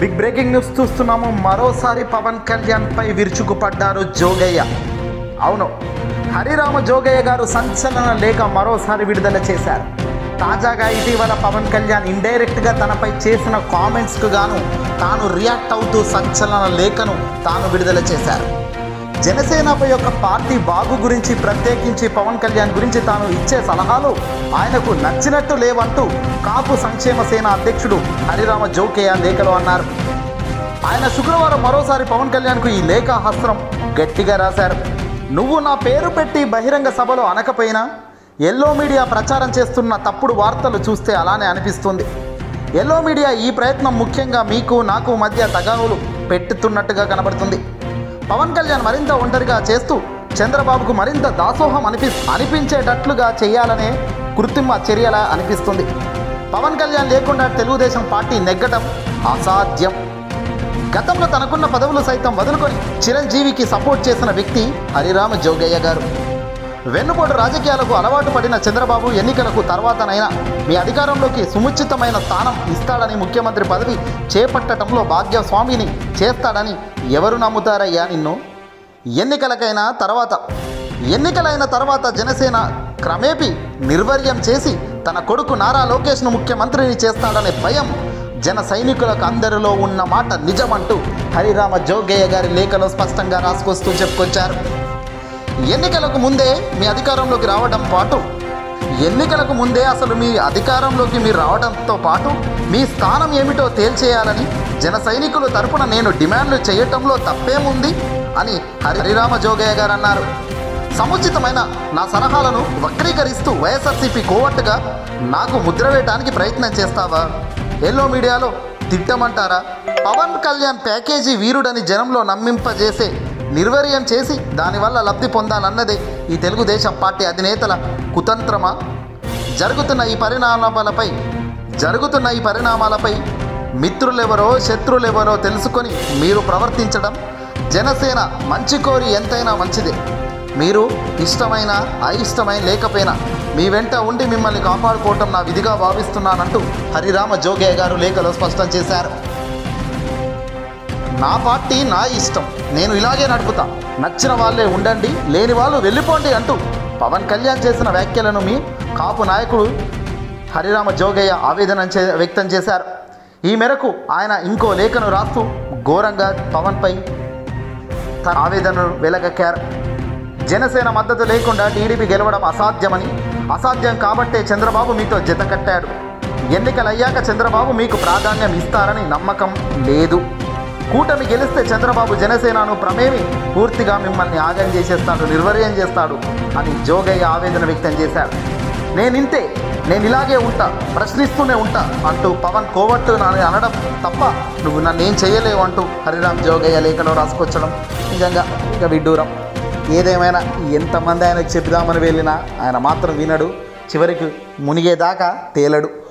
big breaking news చూస్తున్నాము మరోసారి పవన్ కళ్యాణ్ పై విరుచుకుపడ్డారు జోగయ్య అవును హరిరామ జోగయ్య గారు సంచలన లేఖ మరోసారి విడుదల చేశారు తాజాగా ఇటీవల పవన్ కళ్యాణ్ ఇండైరెక్ట్గా తనపై చేసిన కామెంట్స్కు గాను తాను రియాక్ట్ అవుతూ సంచలన లేఖను తాను విడుదల చేశారు జనసేనపై యొక్క పార్టీ బాగు గురించి ప్రత్యేకించి పవన్ కళ్యాణ్ గురించి తాను ఇచ్చే సలహాలు ఆయనకు నచ్చినట్టు లేవంటూ కాపు సంక్షేమ సేన అధ్యక్షుడు హరిరామ జోకేయ లేఖలో అన్నారు ఆయన శుక్రవారం మరోసారి పవన్ కళ్యాణ్కు ఈ లేఖ హస్త్రం గట్టిగా రాశారు నువ్వు నా పేరు పెట్టి బహిరంగ సభలో అనకపోయినా ఎల్లో మీడియా ప్రచారం చేస్తున్న తప్పుడు వార్తలు చూస్తే అలానే అనిపిస్తుంది ఎల్లో మీడియా ఈ ప్రయత్నం ముఖ్యంగా మీకు నాకు మధ్య తగావులు పెట్టుతున్నట్టుగా కనబడుతుంది పవన్ కళ్యాణ్ మరింత ఒంటరిగా చేస్తూ చంద్రబాబుకు మరింత దాసోహం అనిపి అనిపించేటట్లుగా చేయాలనే కృత్రిమ చర్యలా అనిపిస్తుంది పవన్ కళ్యాణ్ లేకుండా తెలుగుదేశం పార్టీ నెగ్గటం అసాధ్యం గతంలో తనకున్న పదవులు సైతం వదులుకొని చిరంజీవికి సపోర్ట్ చేసిన వ్యక్తి హరిరామ జోగయ్య గారు వెన్నుపోటు రాజకీయాలకు అలవాటు పడిన చంద్రబాబు ఎన్నికలకు తర్వాతనైనా మీ అధికారంలోకి సముచితమైన స్థానం ఇస్తాడని ముఖ్యమంత్రి పదవి చేపట్టడంలో భాగ్యస్వామిని చేస్తాడని ఎవరు నమ్ముతారయ్యా నిన్ను ఎన్నికలకైనా తర్వాత ఎన్నికలైన తర్వాత జనసేన క్రమేపీ నిర్వర్యం చేసి తన కొడుకు నారా లోకేష్ను ముఖ్యమంత్రిని చేస్తాడనే భయం జన సైనికులకు అందరిలో ఉన్న మాట నిజమంటూ హరిరామ జోగయ్య గారి లేఖలో స్పష్టంగా రాసుకొస్తూ చెప్పుకొచ్చారు ఎన్నికలకు ముందే మీ అధికారంలోకి రావడం పాటు ఎన్నికలకు ముందే అసలు మీ అధికారంలోకి మీరు రావడంతో పాటు మీ స్థానం ఏమిటో తేల్చేయాలని జన సైనికుల తరపున నేను డిమాండ్లు చేయటంలో తప్పేముంది అని హరిరామ జోగయ్య గారు అన్నారు సముచితమైన నా సలహాలను వక్రీకరిస్తూ వైఎస్ఆర్సీపీ కోవట్టుగా నాకు ముద్ర వేయడానికి ప్రయత్నం చేస్తావా ఎల్లో మీడియాలో తిట్టమంటారా పవన్ కళ్యాణ్ ప్యాకేజీ వీరుడని జనంలో నమ్మింపజేసే నిర్వీర్యం చేసి దానివల్ల లబ్ధి పొందాలన్నదే ఈ తెలుగుదేశం పార్టీ అధినేతల కుతంత్రమా జరుగుతున్న ఈ పరిణామాలపై జరుగుతున్న ఈ పరిణామాలపై మిత్రులెవరో శత్రులెవరో తెలుసుకొని మీరు ప్రవర్తించడం జనసేన మంచి కోరి ఎంతైనా మంచిదే మీరు ఇష్టమైన అయిష్టమైన లేకపోయినా మీ వెంట ఉండి మిమ్మల్ని కాపాడుకోవటం నా విధిగా భావిస్తున్నానంటూ హరిరామ జోగయ్య గారు లేఖలో స్పష్టం చేశారు నా పార్టీ నా ఇష్టం నేను ఇలాగే నడుపుతా నచ్చిన వాళ్ళే ఉండండి లేని వాళ్ళు వెళ్ళిపోండి అంటూ పవన్ కళ్యాణ్ చేసిన వ్యాఖ్యలను మీ కాపు నాయకుడు హరిరామ జోగయ్య ఆవేదన చే వ్యక్తం చేశారు ఈ మేరకు ఆయన ఇంకో లేఖను రాస్తూ ఘోరంగా పవన్పై తన ఆవేదనను వెలగక్కారు జనసేన మద్దతు లేకుండా టీడీపీ గెలవడం అసాధ్యమని అసాధ్యం కాబట్టే చంద్రబాబు మీతో జత కట్టాడు ఎన్నికలయ్యాక చంద్రబాబు మీకు ప్రాధాన్యం ఇస్తారని నమ్మకం లేదు కూటమి గెలిస్తే చంద్రబాబు జనసేనను ప్రమేమి పూర్తిగా మిమ్మల్ని ఆగం చేసేస్తాడు నిర్వర్యం చేస్తాడు అని జోగయ్య ఆవేదన వ్యక్తం చేశారు నేనింతే నేను ఇలాగే ఉంటా ప్రశ్నిస్తూనే ఉంటా అంటూ పవన్ కోవట్టు అని అనడం తప్ప నువ్వు నన్ను ఏం చేయలేవు అంటూ హరిరామ్ జోగయ్య లేఖలో రాసుకొచ్చడం నిజంగా ఇక విడ్డూరం ఏదేమైనా ఎంతమంది ఆయనకు చెబుదామని వెళ్ళినా ఆయన మాత్రం వినడు చివరికి మునిగేదాకా తేలడు